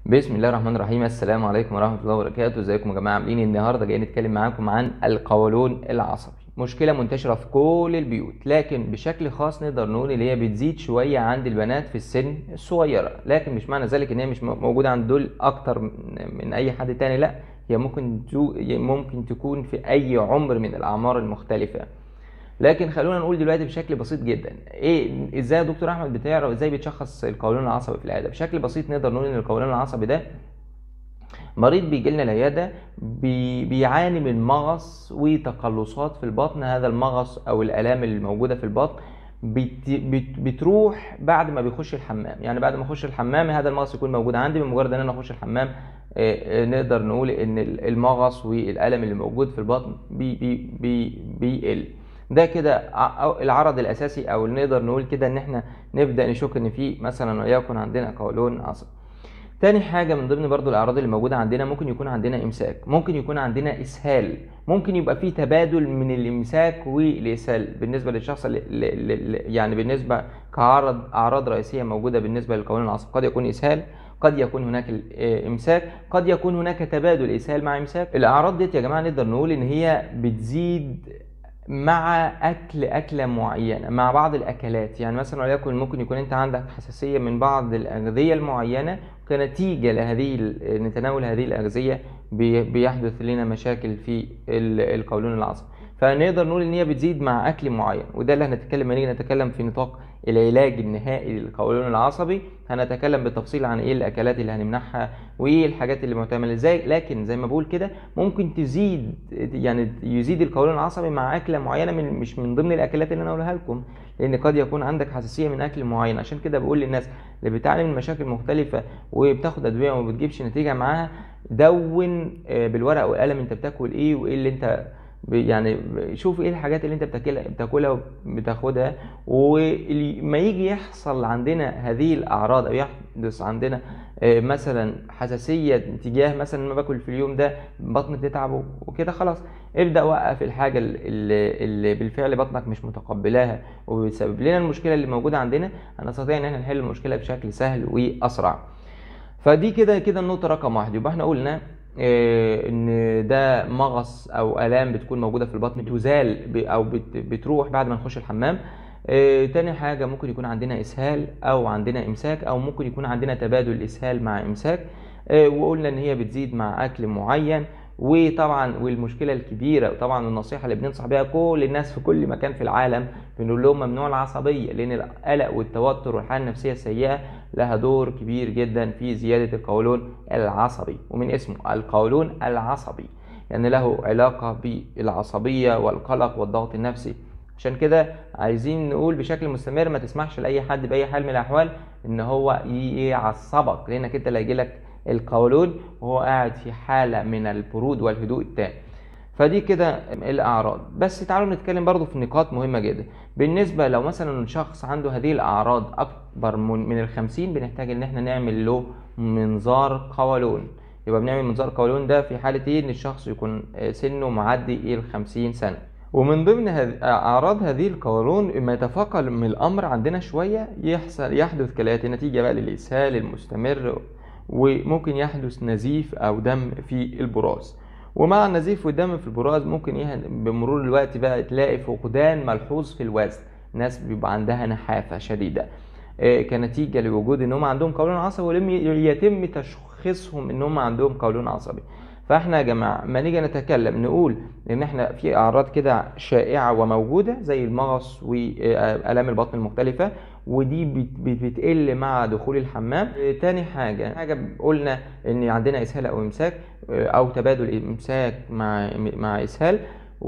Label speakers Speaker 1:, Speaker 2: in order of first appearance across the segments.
Speaker 1: بسم الله الرحمن الرحيم السلام عليكم ورحمه الله وبركاته ازيكم يا جماعه عاملين إيه؟ النهارده جايين نتكلم معاكم عن القولون العصبي مشكله منتشره في كل البيوت لكن بشكل خاص نقدر نقول ان هي بتزيد شويه عند البنات في السن الصغيره لكن مش معنى ذلك ان هي مش موجوده عند دول اكتر من من اي حد تاني لا هي ممكن تو ممكن تكون في اي عمر من الاعمار المختلفه لكن خلونا نقول دلوقتي بشكل بسيط جدا ايه ازاي يا دكتور احمد بتعرف ازاي بتشخص القولون العصبي في العياده بشكل بسيط نقدر نقول ان القولون العصبي ده مريض بيجي لنا العياده بي بيعاني من مغص وتقلصات في البطن هذا المغص او الالام اللي موجوده في البطن بت بت بتروح بعد ما بيخش الحمام يعني بعد ما يخش الحمام هذا المغص يكون موجود عندي بمجرد ان انا اخش الحمام نقدر نقول ان المغص والالم اللي موجود في البطن بي بي بي بيقل ده كده العرض الاساسي او نقدر نقول كده ان احنا نبدا نشك ان في مثلا وليكن عندنا قولون عصبي تاني حاجة من ضمن برضو الأعراض اللي موجودة عندنا ممكن يكون عندنا إمساك ممكن يكون عندنا إسهال ممكن يبقى في تبادل من الإمساك والإسهال بالنسبة للشخص اللي اللي يعني بالنسبة كعرض أعراض رئيسية موجودة بالنسبة للقولون العصبي قد يكون إسهال قد يكون هناك امساك قد يكون هناك تبادل اسهال مع امساك الاعراض ديت يا جماعه نقدر نقول ان هي بتزيد مع اكل اكله معينه مع بعض الاكلات يعني مثلا وليكن ممكن يكون انت عندك حساسيه من بعض الاغذيه المعينه كنتيجه لهذه لتناول هذه الاغذيه بيحدث لنا مشاكل في القولون العصبي فنقدر نقول ان هي بتزيد مع اكل معين وده اللي هنتكلم لما نيجي نتكلم في نطاق العلاج النهائي للقولون العصبي هنتكلم بالتفصيل عن ايه الاكلات اللي هنمنعها وايه الحاجات اللي معتمده ازاي لكن زي ما بقول كده ممكن تزيد يعني يزيد القولون العصبي مع اكله معينه من مش من ضمن الاكلات اللي انا اقولها لكم لان قد يكون عندك حساسيه من اكل معين عشان كده بقول للناس اللي بتعاني من مشاكل مختلفه وبتاخد ادويه وما بتجيبش نتيجه معاها دون بالورقه والقلم انت بتاكل ايه وايه اللي انت يعني شوف ايه الحاجات اللي انت بتاكلها بتاكلها وبتاخدها ولما يجي يحصل عندنا هذه الاعراض او يحدث عندنا مثلا حساسيه تجاه مثلا ما باكل في اليوم ده بطني بتتعب وكده خلاص ابدا وقف الحاجه اللي, اللي بالفعل بطنك مش متقبلاها وبتسبب لنا المشكله اللي موجوده عندنا هنستطيع ان احنا نحل المشكله بشكل سهل واسرع فدي كده كده النقطه رقم واحد يبقى احنا قلنا إيه ان ده مغص او الام بتكون موجوده في البطن تزال او بتروح بعد ما نخش الحمام إيه تاني حاجة ممكن يكون عندنا إسهال أو عندنا إمساك أو ممكن يكون عندنا تبادل إسهال مع إمساك إيه وقلنا إن هي بتزيد مع أكل معين وطبعا والمشكله الكبيره وطبعا النصيحه اللي بننصح بيها كل الناس في كل مكان في العالم بنقول لهم ممنوع العصبيه لان القلق والتوتر والحاله النفسيه السيئه لها دور كبير جدا في زياده القولون العصبي ومن اسمه القولون العصبي يعني له علاقه بالعصبيه والقلق والضغط النفسي عشان كده عايزين نقول بشكل مستمر ما تسمحش لاي حد باي حال من الاحوال ان هو يعصبك لانك انت اللي هيجيلك القولون وهو قاعد في حالة من البرود والهدوء التام فدي كده الأعراض بس تعالوا نتكلم برضو في نقاط مهمة جدا بالنسبة لو مثلا شخص عنده هذه الأعراض أكبر من الخمسين بنحتاج إن احنا نعمل له منظار قولون يبقى بنعمل منظار قولون ده في حالة إيه إن الشخص يكون سنه معدي الخمسين سنة ومن ضمن اعراض هذه القولون ما يتفاقم من الامر عندنا شويه يحصل يحدث كالاتي نتيجه بقى للاسهال المستمر وممكن يحدث نزيف او دم في البراز ومع النزيف والدم في البراز ممكن بمرور الوقت بقى تلاقي فقدان ملحوظ في الوزن ناس بيبقى عندها نحافه شديده كنتيجه لوجود ان هم عندهم قولون عصبي ولم يتم تشخيصهم ان هم عندهم قولون عصبي فاحنا يا جماعه ما نيجي نتكلم نقول ان احنا في اعراض كده شائعه وموجوده زي المغص والام البطن المختلفه ودي بتقل مع دخول الحمام تاني حاجه حاجه قلنا ان عندنا اسهال او امساك او تبادل امساك مع مع اسهال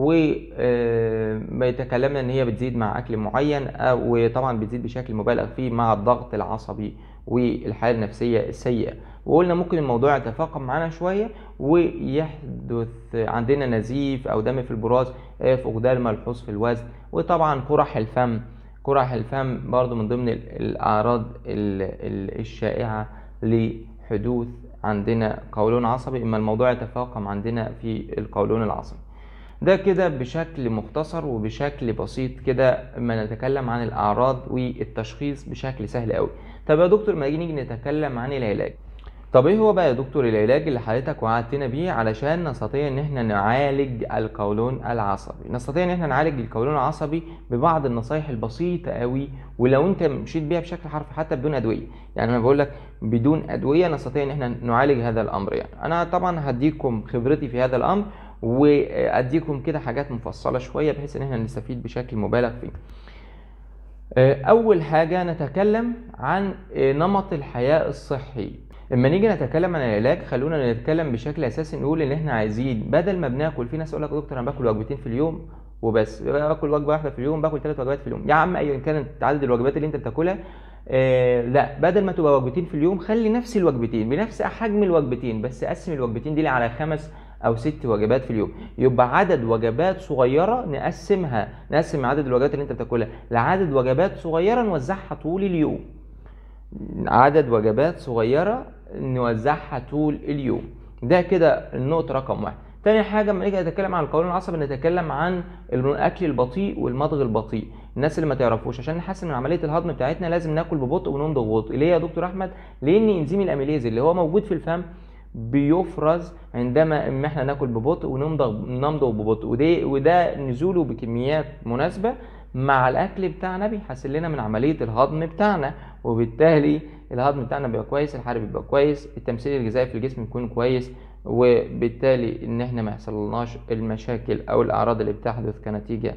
Speaker 1: وتكلمنا ان هي بتزيد مع اكل معين وطبعا بتزيد بشكل مبالغ فيه مع الضغط العصبي والحاله النفسيه السيئه وقلنا ممكن الموضوع يتفاقم معانا شويه ويحدث عندنا نزيف او دم في البراز فقدان ملحوظ في الوزن وطبعا قرح الفم قرح الفم برضو من ضمن الاعراض الشائعه لحدوث عندنا قولون عصبي اما الموضوع يتفاقم عندنا في القولون العصبي ده كده بشكل مختصر وبشكل بسيط كده ما نتكلم عن الاعراض والتشخيص بشكل سهل قوي طب يا دكتور ما نيجي نتكلم عن العلاج طب ايه هو بقى يا دكتور العلاج اللي حضرتك وعدتنا بيه علشان نستطيع ان احنا نعالج القولون العصبي نستطيع ان احنا نعالج القولون العصبي ببعض النصايح البسيطه قوي ولو انت مشيت بيها بشكل حرفي حتى بدون ادويه يعني انا بقول لك بدون ادويه نستطيع ان احنا نعالج هذا الامر يعني انا طبعا هديكم خبرتي في هذا الامر واديكم كده حاجات مفصله شويه بحيث ان احنا نستفيد بشكل مبالغ فيه اول حاجه نتكلم عن نمط الحياه الصحي لما نيجي نتكلم عن العلاج خلونا نتكلم بشكل اساسي نقول ان احنا عايزين بدل ما بناكل في ناس يقول لك يا دكتور انا باكل وجبتين في اليوم وبس باكل وجبه واحده في اليوم باكل ثلاث وجبات في اليوم يا عم ايا كانت عدد الوجبات اللي انت بتاكلها آه لا بدل ما تبقى وجبتين في اليوم خلي نفس الوجبتين بنفس حجم الوجبتين بس قسم الوجبتين دي على خمس او ست وجبات في اليوم يبقى عدد وجبات صغيره نقسمها نقسم عدد الوجبات اللي انت بتاكلها لعدد وجبات صغيره نوزعها طول اليوم عدد وجبات صغيره نوزعها طول اليوم ده كده النقطه رقم واحد تاني حاجه لما نيجي نتكلم عن القولون العصبي نتكلم عن الاكل البطيء والمضغ البطيء الناس اللي ما تعرفوش عشان نحسن من عمليه الهضم بتاعتنا لازم ناكل ببطء ونمضغ ببطء ليه يا دكتور احمد لان انزيم الاميليز اللي هو موجود في الفم بيفرز عندما اما احنا ناكل ببطء ونمضغ نمضغ ببطء وده وده نزوله بكميات مناسبه مع الاكل بتاعنا بيحسن لنا من عمليه الهضم بتاعنا وبالتالي الهضم بتاعنا بيبقى كويس الحرق بيبقى كويس التمثيل الغذائي في الجسم يكون كويس وبالتالي ان احنا ما يحصلناش المشاكل او الاعراض اللي بتحدث كنتيجه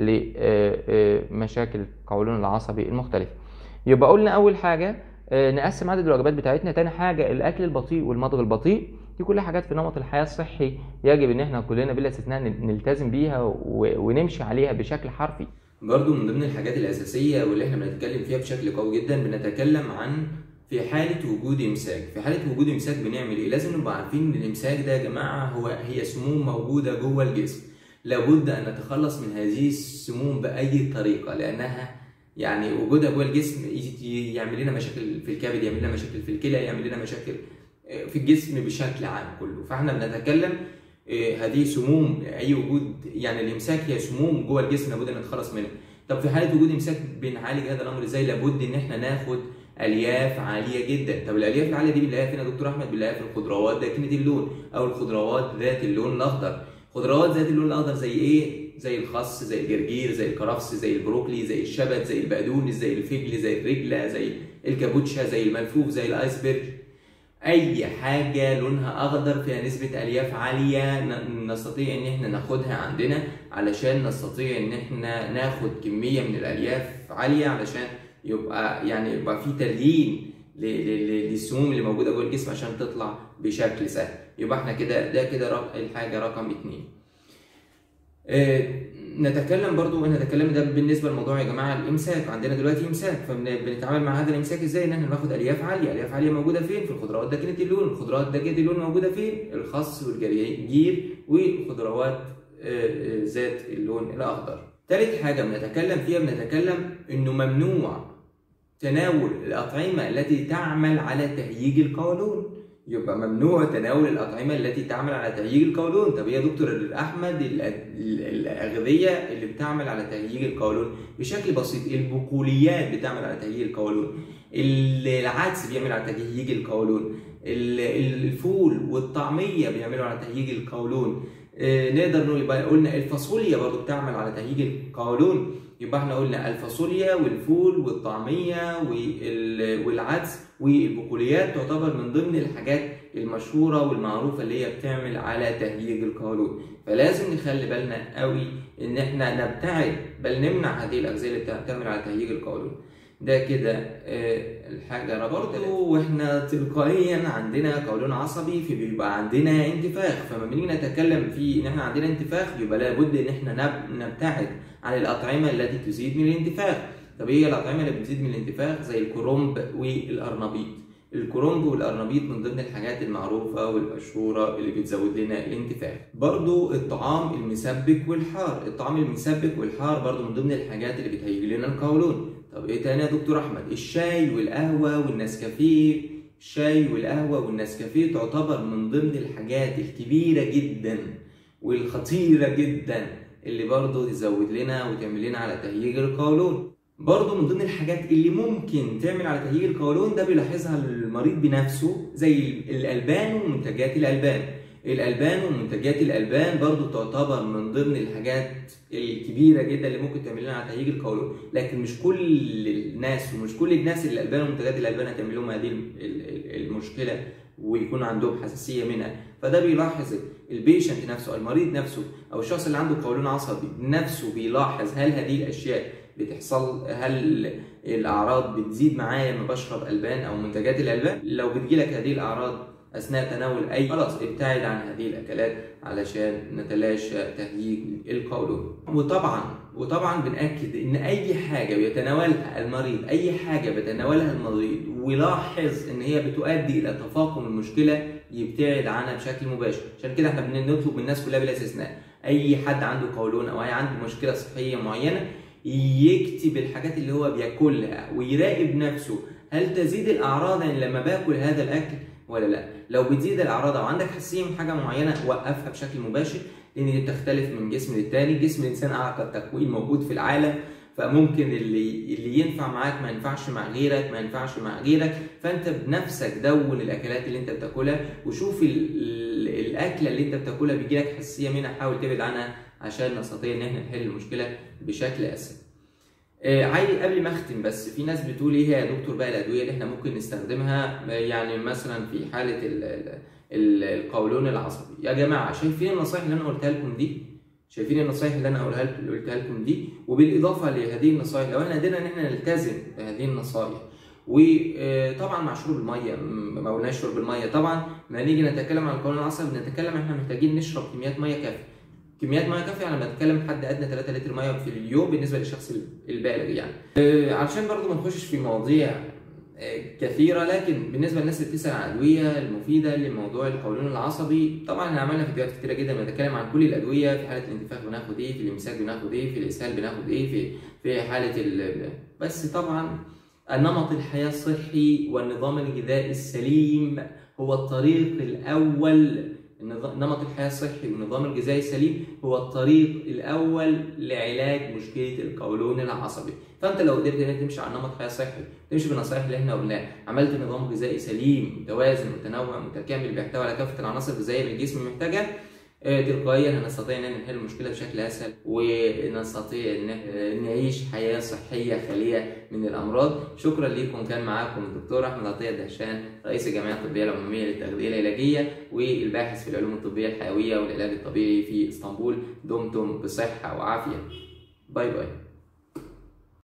Speaker 1: لمشاكل القولون العصبي المختلفه يبقى قلنا اول حاجه نقسم عدد الوجبات بتاعتنا تاني حاجه الاكل البطيء والمضغ البطيء دي كلها حاجات في نمط الحياه الصحي يجب ان احنا كلنا بلا استثناء نلتزم بيها ونمشي عليها بشكل حرفي
Speaker 2: برضو من ضمن الحاجات الأساسية واللي احنا بنتكلم فيها بشكل قوي جدا بنتكلم عن في حالة وجود إمساك، في حالة وجود إمساك بنعمل إيه؟ لازم نبقى عارفين إن الإمساك ده يا جماعة هو هي سموم موجودة جوه الجسم، لابد أن نتخلص من هذه السموم بأي طريقة لأنها يعني وجودها جوه الجسم يعمل لنا مشاكل في الكبد، يعمل لنا مشاكل في الكلى، يعمل لنا مشاكل في الجسم بشكل عام كله، فاحنا بنتكلم هذه سموم اي وجود يعني الامساك هي سموم جوه الجسم لابد ان نتخلص منها طب في حاله وجود امساك بنعالج هذا الامر ازاي لابد ان احنا ناخد الياف عاليه جدا طب الالياف العاليه دي بنلاقيها فين يا دكتور احمد بنلاقيها في الخضروات داكنه اللون او الخضروات ذات اللون الاخضر خضروات ذات اللون الاخضر زي ايه زي الخس زي الجرجير زي الكرفس زي البروكلي زي الشبت زي البقدونس زي الفجل زي الرجله زي الكابوتشا زي الملفوف زي الايسبرج اي حاجه لونها اخضر فيها نسبه الياف عاليه نستطيع ان احنا ناخدها عندنا علشان نستطيع ان احنا ناخد كميه من الالياف عاليه علشان يبقى يعني يبقى في تليين للسموم اللي موجوده جوه الجسم عشان تطلع بشكل سهل يبقى احنا كده ده كده الحاجه رقم اتنين اه نتكلم برضو نتكلم ده بالنسبه لموضوع يا جماعه الامساك عندنا دلوقتي امساك فبنتعامل مع هذا الامساك ازاي ان احنا بناخد الياف عاليه الياف عاليه موجوده فين في الخضروات داكنه اللون الخضروات داكنه اللون موجوده فين الخس والجرجير والخضروات ذات اللون الاخضر ثالث حاجه بنتكلم فيها بنتكلم انه ممنوع تناول الاطعمه التي تعمل على تهييج القولون يبقى ممنوع تناول الأطعمة التي تعمل على تهييج القولون، طب يا دكتور أحمد الأغذية اللي بتعمل على تهييج القولون بشكل بسيط، البقوليات بتعمل على تهييج القولون، العدس بيعمل على تهييج القولون، الفول والطعمية بيعملوا على تهييج القولون، نقدر نقول يبقى قلنا الفاصوليا برضو بتعمل على تهييج القولون، يبقى احنا قلنا الفاصوليا والفول والطعمية والعدس والبقوليات تعتبر من ضمن الحاجات المشهورة والمعروفة اللي هي بتعمل على تهييج القولون فلازم نخلي بالنا قوي ان احنا نبتعد بل نمنع هذه الأغذية اللي بتعمل على تهييج القولون ده كده الحاجة برضه واحنا تلقائيا عندنا قولون عصبي فبيبقى عندنا انتفاخ فلما بنيجي نتكلم في ان احنا عندنا انتفاخ يبقى لابد ان احنا نبتعد عن الأطعمة التي تزيد من الانتفاخ طب ايه الأطعمة اللي بتزيد من الانتفاخ زي الكرنب والأرنبيط الكرنب والأرنبيط من ضمن الحاجات المعروفة والمشهورة اللي بتزود لنا الانتفاخ برضو الطعام المسبك والحار الطعام المسبك والحار برضو من ضمن الحاجات اللي بتهيج لنا القولون طب ايه تاني يا دكتور احمد الشاي والقهوه والنسكافيه الشاي والقهوه والنسكافيه تعتبر من ضمن الحاجات الكبيره جدا والخطيره جدا اللي برضه تزود لنا وتعمل لنا على تهييج القولون برضه من ضمن الحاجات اللي ممكن تعمل على تهيج القولون ده بيلاحظها المريض بنفسه زي الالبان ومنتجات الالبان الالبان ومنتجات الالبان برضو تعتبر من ضمن الحاجات الكبيره جدا اللي ممكن تعمل لنا على تهيج القولون لكن مش كل الناس ومش كل الناس اللي الالبان ومنتجات الالبان هتعمل لهم هذه المشكله ويكون عندهم حساسيه منها فده بيلاحظ البيشنت نفسه المريض نفسه او الشخص اللي عنده قولون عصبي نفسه بيلاحظ هل هذه الاشياء بتحصل هل الاعراض بتزيد معايا لما بشرب البان او منتجات الالبان لو بتجيلك هذه الاعراض اثناء تناول اي خلاص ابتعد عن هذه الاكلات علشان نتلاشى تهيج القولون وطبعا وطبعا بناكد ان اي حاجه بيتناولها المريض اي حاجه بيتناولها المريض ويلاحظ ان هي بتؤدي الى تفاقم المشكله يبتعد عنها بشكل مباشر عشان كده احنا بنطلب من الناس كلها بلا استثناء اي حد عنده قولون او اي عنده مشكله صحيه معينه يكتب الحاجات اللي هو بياكلها ويراقب نفسه هل تزيد الاعراض يعني لما باكل هذا الاكل ولا لا لو بتزيد الاعراض او عندك حساسيه من حاجه معينه وقفها بشكل مباشر لان دي بتختلف من جسم للتاني جسم الانسان اعقد تكوين موجود في العالم فممكن اللي اللي ينفع معاك ما ينفعش مع غيرك ما ينفعش مع غيرك فانت بنفسك دون الاكلات اللي انت بتاكلها وشوف الاكله اللي انت بتاكلها بيجي لك حساسيه منها حاول تبعد عنها عشان نستطيع ان احنا نحل المشكله بشكل اسهل آه عايز قبل ما اختم بس في ناس بتقول ايه يا دكتور بقى الادويه اللي احنا ممكن نستخدمها يعني مثلا في حاله ال ال القولون العصبي يا جماعه شايفين النصائح اللي انا قلتها لكم دي شايفين النصائح اللي انا قلتها قلتها لكم دي وبالاضافه لهذه النصائح لو احنا قدرنا ان احنا نلتزم بهذه النصائح وطبعا مع شرب الميه ما قلناش شرب الميه طبعا ما نيجي نتكلم عن القولون العصبي بنتكلم احنا محتاجين نشرب كميات ميه كافيه كميات ميه كافيه يعني بتكلم حد ادنى 3 لتر ميه في اليوم بالنسبه للشخص البالغ يعني أه علشان برضو ما نخشش في مواضيع كثيرة لكن بالنسبة للناس اللي بتسأل عن الأدوية المفيدة لموضوع القولون العصبي طبعا احنا عملنا فيديوهات كتيرة جدا بنتكلم عن كل الأدوية في حالة الانتفاخ بناخد إيه في الإمساك بناخد إيه في الإسهال بناخد إيه في في حالة ال... بس طبعا النمط الحياة الصحي والنظام الغذائي السليم هو الطريق الأول نمط الحياة الصحي والنظام الغذائي السليم هو الطريق الأول لعلاج مشكلة القولون العصبي فأنت لو قدرت إنك تمشي على نمط حياة صحي تمشي بالنصائح اللي احنا قلناها عملت نظام غذائي سليم متوازن متنوع متكامل بيحتوي على كافة العناصر الغذائية اللي الجسم محتاجها تلقائيا هنستطيع ان نحل المشكله بشكل اسهل ونستطيع ان نعيش حياه صحيه خاليه من الامراض شكرا لكم كان معاكم الدكتور احمد عطيه دهشان رئيس الجمعيه الطبيه العموميه للتغذيه العلاجيه والباحث في العلوم الطبيه الحيويه والعلاج الطبيعي في اسطنبول دمتم بصحه وعافيه باي باي